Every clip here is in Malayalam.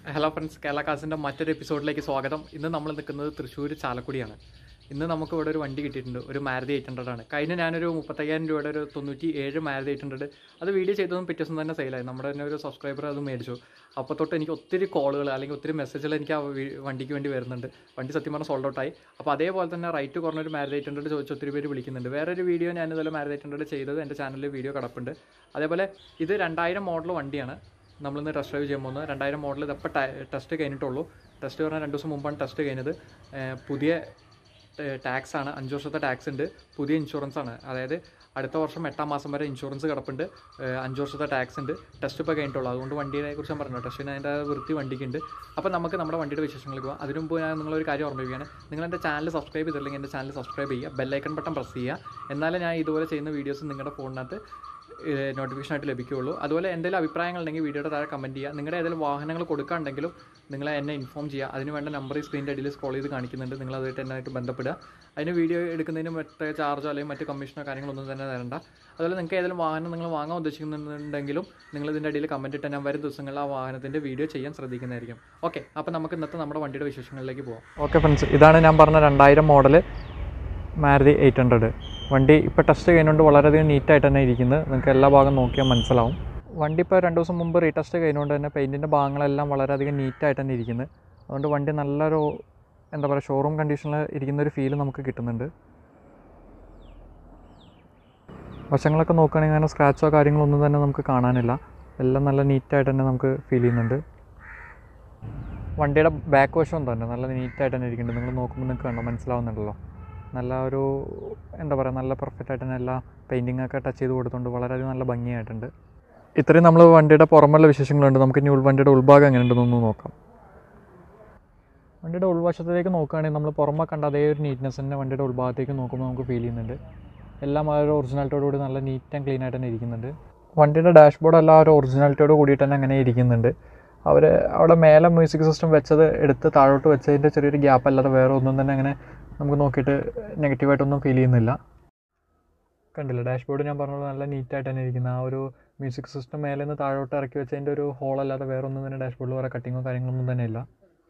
ഹലോ ഫ്രണ്ട്സ് കേരള കാസിൻ്റെ മറ്റൊരു എപ്പിസോഡിലേക്ക് സ്വാഗതം ഇന്ന് നമ്മൾ നിൽക്കുന്നത് തൃശ്ശൂർ ചാലക്കുടിയാണ് ഇന്ന് നമുക്ക് ഇവിടെ ഒരു വണ്ടി കിട്ടിയിട്ടുണ്ട് ഒരു മാരുതി എയ്റ്റ് ഹൺഡ്രഡ് ആണ് കഴിഞ്ഞ ഞാനൊരു മുപ്പത്തയ്യായിരം രൂപയുടെ ഒരു തൊണ്ണൂറ്റി ഏഴ് മാരുതി എയ്റ്റ് ഹൺഡ്രഡ് അത് വീഡിയോ ചെയ്തതും പിറ്റേ ദിവസം തന്നെ സെയിലായി നമ്മുടെ തന്നെ ഒരു സബ്സ്ക്രൈബർ അത് മേടിച്ചു അപ്പോൾ തൊട്ട് എനിക്ക് ഒത്തിരി കോളുകൾ അല്ലെങ്കിൽ ഒത്തിരി മെസ്സേജുകൾ എനിക്ക് ആ വി- വണ്ടിക്ക് വേണ്ടി വരുന്നുണ്ട് വണ്ടി സത്യം പറഞ്ഞാൽ സോൾഡ് ഔട്ടായി അപ്പോൾ അതേപോലെ തന്നെ റൈറ്റ് കുറഞ്ഞൊരു മാരുതി എയ്റ്റ് ഹൺഡ്രഡ് ചോദിച്ച് ഒത്തിരി പേര് വിളിക്കുന്നുണ്ട് വേറൊരു വീഡിയോ ഞാൻ ഇതുപോലെ മാരുതി എയ്റ്റ് ഹൺഡ്രഡ് ചെയ്തത് എൻ്റെ ചാനലിൽ വീഡിയോ കിടപ്പുണ്ട് അതേപോലെ ഇത് രണ്ടായിരം മോഡൽ വണ്ടിയാണ് നമ്മളിന്ന് ടെസ്റ്റ് ഡ്രൈവ് ചെയ്യാൻ പോകുന്നത് രണ്ടായിരം മോഡൽ ഇതപ്പോൾ ടെസ്റ്റ് കഴിഞ്ഞിട്ടുള്ളൂ ടെസ്റ്റ് പറഞ്ഞാൽ രണ്ട് ദിവസം മുമ്പാണ് ടെസ്റ്റ് കഴിഞ്ഞത് ഏഹ് പുതിയ ടാക്സ് ആണ് അഞ്ച് വർഷത്തെ ടാക്സ് ഉണ്ട് പുതിയ ഇൻഷുറൻസ് ആണ് അതായത് അടുത്ത വർഷം എട്ടാം മാസം വരെ ഇൻഷുറൻസ് കിടപ്പുണ്ട് ഏഹ് അഞ്ച് വർഷത്തെ ടാക്സ് ഉണ്ട് ടെസ്റ്റ് ഇപ്പോൾ കഴിഞ്ഞിട്ടുള്ളൂ അതുകൊണ്ട് വണ്ടിയെ കുറിച്ച് ഞാൻ പറഞ്ഞു ടെസ്റ്റിന് അതിൻ്റെ വൃത്തി വണ്ടിക്കുണ്ട് അപ്പോൾ നമുക്ക് നമ്മുടെ വണ്ടിയുടെ വിശേഷങ്ങൾക്ക് പോകാം അതിനു മുമ്പ് ഞാൻ നിങ്ങളൊരു കാര്യം ഓർമ്മിപ്പിക്കുകയാണ് നിങ്ങൾ എൻ്റെ ചാനൽ സബ്സ്ക്രൈബ് ചെയ്തില്ലെങ്കിൽ എൻ്റെ ചാനൽ സബ്സ്ക്രൈബ് ചെയ്യുക ബെല്ലൈക്കൺ ബട്ടൺ പ്രസ് ചെയ്യുക എന്നാലേ ഞാൻ ഇതുപോലെ ചെയ്യുന്ന വീഡിയോസ് നിങ്ങളുടെ ഫോണിനകത്ത് നോട്ടിഫിക്കേഷൻ ആയിട്ട് ലഭിക്കുകയുള്ളൂ അതുപോലെ എന്തെങ്കിലും അഭിപ്രായങ്ങൾ ഉണ്ടെങ്കിൽ വീഡിയോയുടെ താഴെ കമൻറ്റ് ചെയ്യുക നിങ്ങളുടെ ഏതെങ്കിലും വാഹനങ്ങൾ കൊടുക്കാണ്ടെങ്കിലും നിങ്ങൾ എന്നെ ഇൻഫോം ചെയ്യുക അതിന് വേണ്ട നമ്പർ ഈ സ്ക്രീനിൻ്റെ അടിയിൽ സ്ക്രോൾ ചെയ്ത് കാണിക്കുന്നുണ്ട് നിങ്ങൾ അതുമായിട്ട് എന്നായിട്ട് ബന്ധപ്പെടുക അതിന് വീഡിയോ എടുക്കുന്നതിന് മറ്റേ ചാർജോ അല്ലെങ്കിൽ മറ്റ് കമ്മീഷനോ കാര്യങ്ങളൊന്നും തന്നെ തരണ്ട അതുപോലെ നിങ്ങൾക്ക് ഏതെങ്കിലും വാഹനം നിങ്ങൾ വാങ്ങാൻ ഉദ്ദേശിക്കുന്നുണ്ടെങ്കിലും നിങ്ങൾ ഇതിൻ്റെ അടിയിൽ കമൻറ്റ് ഇട്ട് ഞാൻ വരും ദിവസങ്ങളിൽ ആ വാഹനത്തിൻ്റെ വീഡിയോ ചെയ്യാൻ ശ്രദ്ധിക്കുന്നതായിരിക്കും ഓക്കെ അപ്പോൾ നമുക്ക് ഇന്നത്തെ നമ്മുടെ വണ്ടിയുടെ വിശേഷങ്ങളിലേക്ക് പോകാം ഓക്കെ ഫ്രണ്ട്സ് ഇതാണ് ഞാൻ പറഞ്ഞ രണ്ടായിരം മോഡൽ മാരുതി എയ്റ്റ് ഹൺഡ്രഡ് വണ്ടി ഇപ്പോൾ ടെസ്റ്റ് കഴിഞ്ഞുകൊണ്ട് വളരെയധികം നീറ്റായിട്ട് തന്നെ ഇരിക്കുന്നത് നിങ്ങൾക്ക് എല്ലാ ഭാഗം നോക്കിയാൽ മനസ്സിലാവും വണ്ടി ഇപ്പോൾ രണ്ട് ദിവസം മുമ്പ് റീടെസ്റ്റ് കഴിഞ്ഞുകൊണ്ട് തന്നെ പെയിൻറ്റിൻ്റെ ഭാഗങ്ങളെല്ലാം വളരെയധികം നീറ്റായിട്ട് തന്നെ ഇരിക്കുന്നത് അതുകൊണ്ട് വണ്ടി നല്ലൊരു എന്താ പറയുക ഷോറൂം കണ്ടീഷനിൽ ഇരിക്കുന്ന ഒരു ഫീൽ നമുക്ക് കിട്ടുന്നുണ്ട് വശങ്ങളൊക്കെ നോക്കുകയാണെങ്കിൽ അങ്ങനെ സ്ക്രാച്ചോ കാര്യങ്ങളോ ഒന്നും തന്നെ നമുക്ക് കാണാനില്ല എല്ലാം നല്ല നീറ്റായിട്ട് തന്നെ നമുക്ക് ഫീൽ ചെയ്യുന്നുണ്ട് വണ്ടിയുടെ ബാക്ക് വശം തന്നെ നല്ല നീറ്റായിട്ട് തന്നെ ഇരിക്കുന്നുണ്ട് നിങ്ങൾ നോക്കുമ്പോൾ നിങ്ങൾക്ക് കണ്ടോ മനസ്സിലാവുന്നുണ്ടല്ലോ നല്ല ഒരു എന്താ പറയുക നല്ല പെർഫെക്റ്റ് ആയിട്ട് തന്നെ എല്ലാ പെയിൻറ്റിംഗ് ഒക്കെ ടച്ച് ചെയ്ത് കൊടുത്തുകൊണ്ട് വളരെയധികം നല്ല ഭംഗിയായിട്ടുണ്ട് ഇത്രയും നമ്മൾ വണ്ടിയുടെ പുറമുള്ള വിശേഷങ്ങളുണ്ട് നമുക്ക് ഇനി ഉൾവണ്ടിയുടെ ഉൾഭാഗം എങ്ങനെയുണ്ടെന്നൊന്ന് നോക്കാം വണ്ടിയുടെ ഉൾവശത്തേക്ക് നോക്കുകയാണെങ്കിൽ നമ്മൾ പുറമെ കണ്ട അതേ ഒരു നീറ്റ്നെസ് തന്നെ വണ്ടിയുടെ ഉൾഭാഗത്തേക്ക് നോക്കുമ്പോൾ നമുക്ക് ഫീൽ ചെയ്യുന്നുണ്ട് എല്ലാം ആ ഒരു ഒറിജിനാലിറ്റിയോട് കൂടി നല്ല നീറ്റ് ആൻഡ് ക്ലീൻ ആയിട്ട് തന്നെ ഇരിക്കുന്നുണ്ട് വണ്ടിയുടെ ഡാഷ്ബോർഡ് എല്ലാം ആ ഒരു ഒറിജിനാലിറ്റിയോട് കൂടിയിട്ട് തന്നെ അങ്ങനെ ഇരിക്കുന്നുണ്ട് അവർ അവിടെ മേലെ മ്യൂസിക് സിസ്റ്റം വെച്ചത് എടുത്ത് താഴോട്ട് വെച്ചതിൻ്റെ ചെറിയൊരു ഗ്യാപ്പ് അല്ലാതെ വേറെ ഒന്നും തന്നെ അങ്ങനെ നമുക്ക് നോക്കിയിട്ട് നെഗറ്റീവായിട്ടൊന്നും ഫീൽ ചെയ്യുന്നില്ല കണ്ടില്ല ഡാഷ്ബോർഡ് ഞാൻ പറഞ്ഞത് നല്ല നീറ്റായിട്ട് തന്നെ ഇരിക്കുന്ന ആ ഒരു മ്യൂസിക് സിസ്റ്റം മേലെ നിന്ന് താഴോട്ട് ഇറക്കി വെച്ചതിൻ്റെ ഒരു ഹോൾ അല്ലാതെ വേറെ ഒന്നും തന്നെ ഡാഷ്ബോർഡിൽ വേറെ കട്ടിങ്ങോ കാര്യങ്ങളൊന്നും തന്നെ ഇല്ല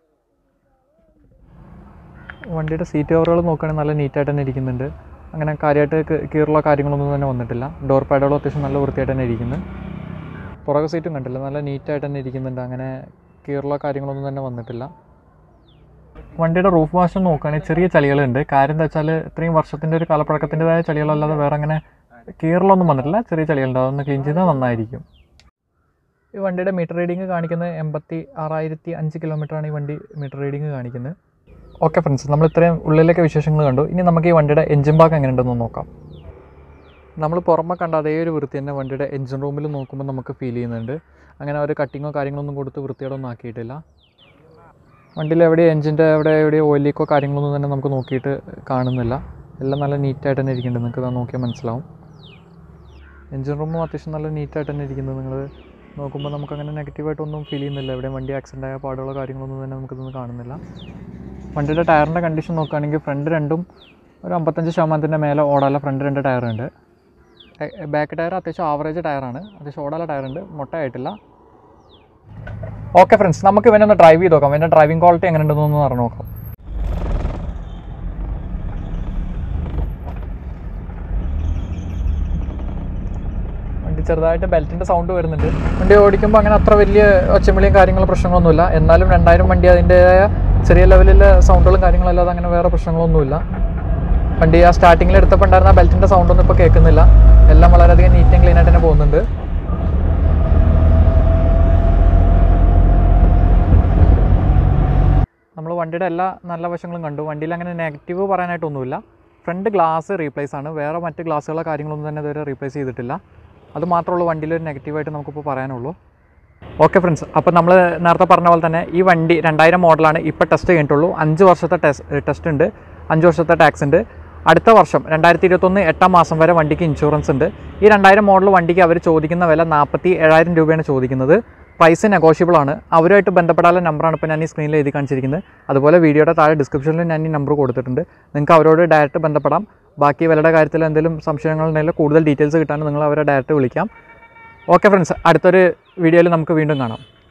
വണ്ടിയുടെ സീറ്റ് കവറുകൾ നോക്കുകയാണെങ്കിൽ നല്ല നീറ്റായിട്ട് തന്നെ ഇരിക്കുന്നുണ്ട് അങ്ങനെ കാര്യമായിട്ട് കീ- കീറുള്ള കാര്യങ്ങളൊന്നും തന്നെ വന്നിട്ടില്ല ഡോർ പാഡുകളും അത്യാവശ്യം നല്ല വൃത്തിയായിട്ട് തന്നെ ഇരിക്കുന്നു പുറകെ സീറ്റും കണ്ടില്ല നല്ല നീറ്റായിട്ട് തന്നെ ഇരിക്കുന്നുണ്ട് അങ്ങനെ കീറുള്ള കാര്യങ്ങളൊന്നും തന്നെ വന്നിട്ടില്ല വണ്ടിയുടെ റൂഫ് വാഷ് നോക്കുകയാണെങ്കിൽ ചെറിയ ചളികളുണ്ട് കാര്യം എന്താ വെച്ചാൽ ഇത്രയും വർഷത്തിൻ്റെ ഒരു കാലപ്പഴക്കത്തിൻ്റെതായ ചളികളല്ലാതെ വേറെ അങ്ങനെ കീറലൊന്നും വന്നിട്ടില്ല ചെറിയ ചളികളുണ്ട് അതൊന്ന് ക്ലീൻ ചെയ്താൽ നന്നായിരിക്കും ഈ വണ്ടിയുടെ മീറ്റർ റീഡിങ് കാണിക്കുന്നത് എൺപത്തി ആറായിരത്തി അഞ്ച് കിലോമീറ്ററാണ് ഈ വണ്ടി മീറ്റർ റീഡിങ് കാണിക്കുന്നത് ഓക്കെ ഫ്രണ്ട്സ് നമ്മൾ ഇത്രയും ഉള്ളിലേക്ക് വിശേഷങ്ങൾ കണ്ടു ഇനി നമുക്ക് ഈ വണ്ടിയുടെ എഞ്ചിൻ ഭാഗം എങ്ങനെയുണ്ടെന്ന് നോക്കാം നമ്മൾ പുറമെ കണ്ട അതേ ഒരു വൃത്തി തന്നെ വണ്ടിയുടെ എഞ്ചിൻ റൂമിൽ നോക്കുമ്പോൾ നമുക്ക് ഫീൽ ചെയ്യുന്നുണ്ട് അങ്ങനെ ഒരു കട്ടിങ്ങോ കാര്യങ്ങളൊന്നും കൊടുത്ത് വൃത്തിയോടൊന്നും ആക്കിയിട്ടില്ല വണ്ടിയിൽ എവിടെ എഞ്ചിൻ്റെ എവിടെ എവിടെ ഓയിൽ ലീക്കോ കാര്യങ്ങളൊന്നും തന്നെ നമുക്ക് നോക്കിയിട്ട് കാണുന്നില്ല എല്ലാം നല്ല നീറ്റായിട്ട് തന്നെ ഇരിക്കുന്നുണ്ട് നിങ്ങൾക്ക് ഇതാ നോക്കിയാൽ മനസ്സിലാവും എഞ്ചിൻ റൂമും അത്യാവശ്യം നല്ല നീറ്റായിട്ട് തന്നെ ഇരിക്കുന്നത് നിങ്ങൾ നോക്കുമ്പോൾ നമുക്കങ്ങനെ നെഗറ്റീവായിട്ടൊന്നും ഫീൽ ചെയ്യുന്നില്ല എവിടെ വണ്ടി ആക്സിഡൻ്റ് ആയ പാടുകളോ കാര്യങ്ങളൊന്നും തന്നെ നമുക്കിതൊന്നും കാണുന്നില്ല വണ്ടിയുടെ ടയറിൻ്റെ കണ്ടീഷൻ നോക്കുകയാണെങ്കിൽ ഫ്രണ്ട് രണ്ടും ഒരു അമ്പത്തഞ്ച് ശതമാനത്തിൻ്റെ മേലെ ഓടാല ഫ്രണ്ട് രണ്ട് ടയറുണ്ട് ബാക്ക് ടയർ അത്യാവശ്യം ആവറേജ് ടയറാണ് അത്യാവശ്യം ഓടാല ടയറുണ്ട് മുട്ടയായിട്ടില്ല ഓക്കെ ഫ്രണ്ട്സ് നമുക്ക് ഇവനെ ഒന്ന് ഡ്രൈവ് ചെയ്ത് നോക്കാം ഇവൻ്റെ ഡ്രൈവിംഗ് ക്വാളിറ്റി എങ്ങനെ ഉണ്ടെന്നൊന്ന് പറഞ്ഞു നോക്കാം വണ്ടി ചെറുതായിട്ട് ബെൽറ്റിൻ്റെ സൗണ്ട് വരുന്നുണ്ട് വണ്ടി ഓടിക്കുമ്പോൾ അങ്ങനെ അത്ര വലിയ ഒച്ചമിളിയും കാര്യങ്ങളും പ്രശ്നങ്ങളൊന്നുമില്ല എന്നാലും രണ്ടായിരം വണ്ടി അതിൻ്റെതായ ചെറിയ ലെവലിലെ സൗണ്ടുകളും കാര്യങ്ങളും അല്ലാതെ അങ്ങനെ വേറെ പ്രശ്നങ്ങളൊന്നുമില്ല വണ്ടി ആ സ്റ്റാർട്ടിങ്ങിൽ എടുത്തപ്പോൾ ഉണ്ടായിരുന്ന ആ ബെൽറ്റിൻ്റെ സൗണ്ടൊന്നും ഇപ്പോൾ കേൾക്കുന്നില്ല എല്ലാം വളരെയധികം നീറ്റ് ആൻഡ് ക്ലീൻ ആയിട്ട് തന്നെ പോകുന്നുണ്ട് നമ്മൾ വണ്ടിയുടെ എല്ലാ നല്ല വശങ്ങളും കണ്ടു വണ്ടിയിൽ അങ്ങനെ നെഗറ്റീവ് പറയാനായിട്ടൊന്നുമില്ല ഫ്രണ്ട് ഗ്ലാസ് റീപ്ലേസ് ആണ് വേറെ മറ്റ് ഗ്ലാസ്സുകളോ കാര്യങ്ങളൊന്നും തന്നെ ഇതുവരെ റീപ്ലേസ് ചെയ്തിട്ടില്ല അത് മാത്രമുള്ള വണ്ടിയിൽ ഒരു നെഗറ്റീവായിട്ട് നമുക്കിപ്പോൾ പറയാനുള്ളൂ ഓക്കെ ഫ്രണ്ട്സ് അപ്പോൾ നമ്മൾ നേരത്തെ പറഞ്ഞ പോലെ തന്നെ ഈ വണ്ടി രണ്ടായിരം മോഡലാണ് ഇപ്പോൾ ടെസ്റ്റ് കഴിഞ്ഞിട്ടുള്ളൂ അഞ്ച് വർഷത്തെ ടെസ്റ്റ് ടെസ്റ്റ് ഉണ്ട് അഞ്ച് വർഷത്തെ ടാക്സ് ഉണ്ട് അടുത്ത വർഷം രണ്ടായിരത്തി ഇരുപത്തൊന്ന് എട്ടാം മാസം വരെ വണ്ടിക്ക് ഇൻഷുറൻസ് ഉണ്ട് ഈ രണ്ടായിരം മോഡൽ വണ്ടിക്ക് അവർ ചോദിക്കുന്ന വില നാൽപ്പത്തി ഏഴായിരം രൂപയാണ് ചോദിക്കുന്നത് പ്രൈസ് നെഗോഷ്യബിൾ ആണ് അവരുമായിട്ട് ബന്ധപ്പെടാനുള്ള നമ്പറാണ് ഇപ്പോൾ ഞാൻ ഈ സ്ക്രീനിൽ എഴുതി കാണിച്ചിരിക്കുന്നത് അതുപോലെ വീഡിയോയുടെ താഴെ ഡിസ്ക്രിപ്ഷനിൽ ഞാൻ ഈ നമ്പർ കൊടുത്തിട്ടുണ്ട് നിങ്ങൾക്ക് അവരോട് ഡയറക്റ്റ് ബന്ധപ്പെടാം ബാക്കി വിലയുടെ കാര്യത്തിൽ എന്തെങ്കിലും സംശയങ്ങളുണ്ടെങ്കിൽ കൂടുതൽ ഡീറ്റെയിൽസ് കിട്ടാൻ നിങ്ങൾ അവരെ ഡയറക്റ്റ് വിളിക്കാം ഓക്കെ ഫ്രണ്ട്സ് അടുത്തൊരു വീഡിയോയിൽ നമുക്ക് വീണ്ടും കാണാം